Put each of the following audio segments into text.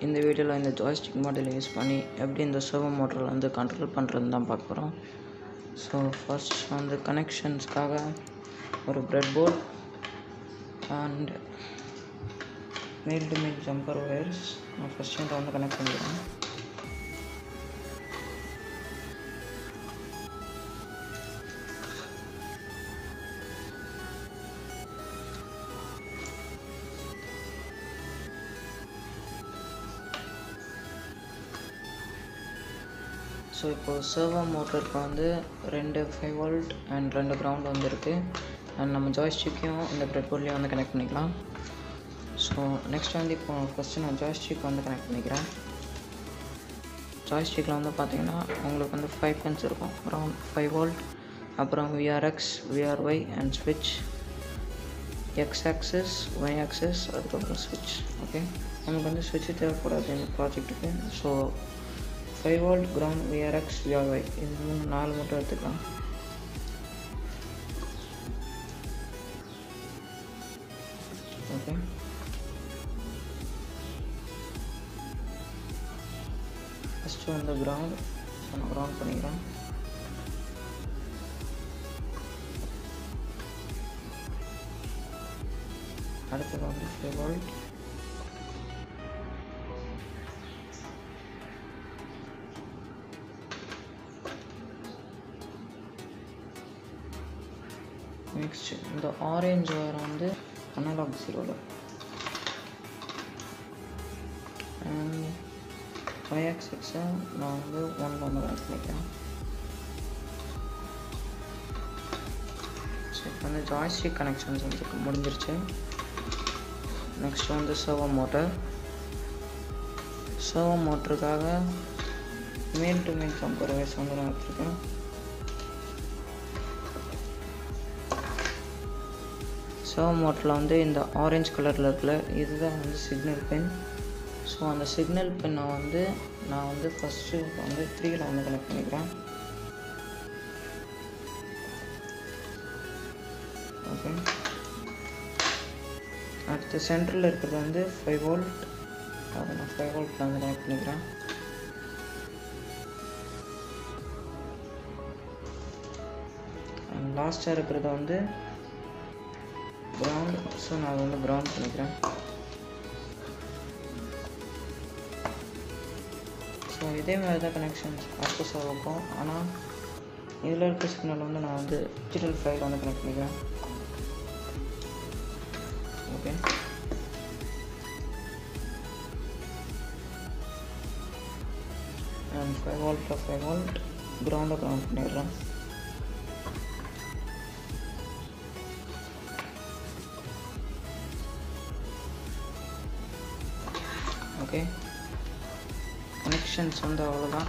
இந்த வீடியோவில் இந்த ஜாய்ஸ்டிக் மாடல் யூஸ் பண்ணி எப்படி இந்த சர்வோ மோட்டரில் வந்து கண்ட்ரோல் பண்ணுறதுன்னு தான் பார்க்க போகிறோம் ஸோ ஃபர்ஸ்ட் வந்து கனெக்ஷன்ஸ்க்காக ஒரு breadboard and male to male jumper wires நான் ஃபஸ்ட் இதை வந்து கனெக்ட் பண்ணிக்கிறேன் ஸோ இப்போது சர்வோ மோட்டருக்கு வந்து ரெண்டு ஃபைவ் வோல்ட் அண்ட் ரெண்டு கிரவுண்ட் வந்து இருக்குது அண்ட் நம்ம ஜாய்ஸ்டிக்கையும் இந்த ப்ரெட் போர்ட்லேயும் வந்து கனெக்ட் பண்ணிக்கலாம் ஸோ நெக்ஸ்ட் வந்து இப்போ ஃபஸ்ட்டு நான் ஜாய்ஸ்டிக் வந்து கனெக்ட் பண்ணிக்கிறேன் ஜாய்ஸ்டிக்கில் வந்து பார்த்தீங்கன்னா உங்களுக்கு வந்து ஃபைவ் பின்ஸ் இருக்கும் அரௌண்ட் ஃபைவ் வோல்ட் அப்புறம் விஆர்எக்ஸ் விஆர்ஒய் அண்ட் ஸ்விட்ச் எக்ஸ் ஆக்சஸ் ஒய் ஆக்சஸ் அதுக்கப்புறம் ஸ்விட்ச் ஓகே நமக்கு வந்து ஸ்விட்ச் தேவைப்படாது இந்த ப்ராஜெக்ட்டுக்கு so five volt ground VRX VRY இது மூணு நாலு மட்டும் எடுத்துக்கலாம் ஓகே ஃபஸ்ட்டு வந்து கிரவுண்ட் ஸோ நான் கிரவுண்ட் பண்ணிக்கிறேன் அடுத்தது வந்து ஃபைவ் வோல்ட் நெக்ஸ்ட் இந்த ஆரேஞ்ச் ஒயர் வந்து அனலாக் ஜீரோவில் அண்ட் ஃபைவ் எக்ஸ் எக்ஸை நான் வந்து ஒன் ஒன்று கனெக்ட் பண்ணிக்கிறேன் ஸோ இப்போ வந்து ஜாய்ஸ்டிக் கனெக்ஷன்ஸ் வந்து முடிஞ்சிருச்சு நெக்ஸ்ட் வந்து சர்வோ மோட்டர் சர்வோ மோட்டருக்காக மேல் டு மேல் கம்பர் வயசு வந்து நான் வச்சுருக்கேன் சர்வோ மோட்டரில் வந்து இந்த ஆரஞ்சு கலரில் இருக்குல்ல இதுதான் வந்து சிக்னல் பின் ஸோ அந்த சிக்னல் பின்னை வந்து நான் வந்து ஃபஸ்ட்டு வந்து த்ரீயில் வந்து கனெக்ட் பண்ணிக்கிறேன் ஓகே அடுத்து சென்டரில் இருக்கிறது வந்து ஃபைவ் வோல்ட் அதை நான் ஃபைவ் வோல்ட்டில் வந்து கனெக்ட் பண்ணிக்கிறேன் அண்ட் லாஸ்ட்டாக இருக்கிறது வந்து கிரவுண்ட் ஸோ நான் அதை வந்து கிரவுண்ட் பண்ணிக்கிறேன் ஸோ இதே மாதிரி தான் கனெக்ஷன்ஸ் ஆக்சஸாக இருக்கும் ஆனால் இதில் இருக்க சிக்னல் வந்து நான் வந்து டிஜிட்டல் ஃபைல் வந்து கனெக்ட் பண்ணிக்கிறேன் ஓகே அண்ட் ஃபைவ் வோல்ட்டில் ஃபைவ் வோல்ட் கிரவுண்டை கிரவுண்ட் பண்ணிடுறேன் ஓகே கனெக்ஷன்ஸ் வந்து அவ்வளோதான்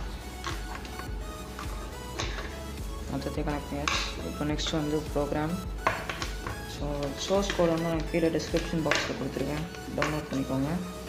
மொத்தத்தையும் கனெக்ட் பண்ணியாச்சு இப்போ நெக்ஸ்ட் வந்து ப்ரோக்ராம் ஸோ சோர்ஸ் கோட் வந்து நான் கீழே டிஸ்கிரிப்ஷன் பாக்ஸில் கொடுத்துருக்கேன் டவுன்லோட் பண்ணிக்கோங்க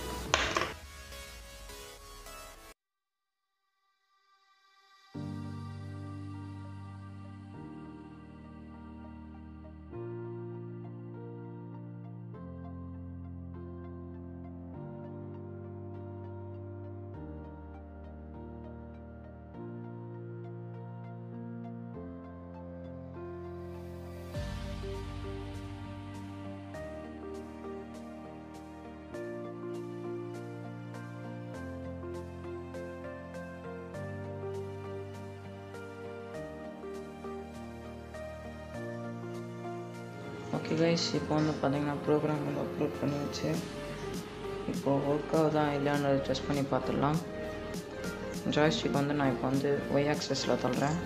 ஓகே கைஸ் இப்போ வந்து பார்த்தீங்கன்னா ப்ரோக்ராம் வந்து அப்லோட் பண்ணியாச்சு இப்போது ஒர்க் ஆகுதா இல்லையான்னு டெஸ்ட் பண்ணி பார்த்துடலாம் ஜாய்ஸ்டிக் வந்து நான் இப்போ வந்து ஒய் ஆக்சஸில் தள்ளுறேன்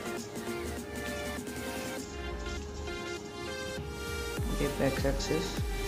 இப்போ எக்ஸ் ஆக்சஸ்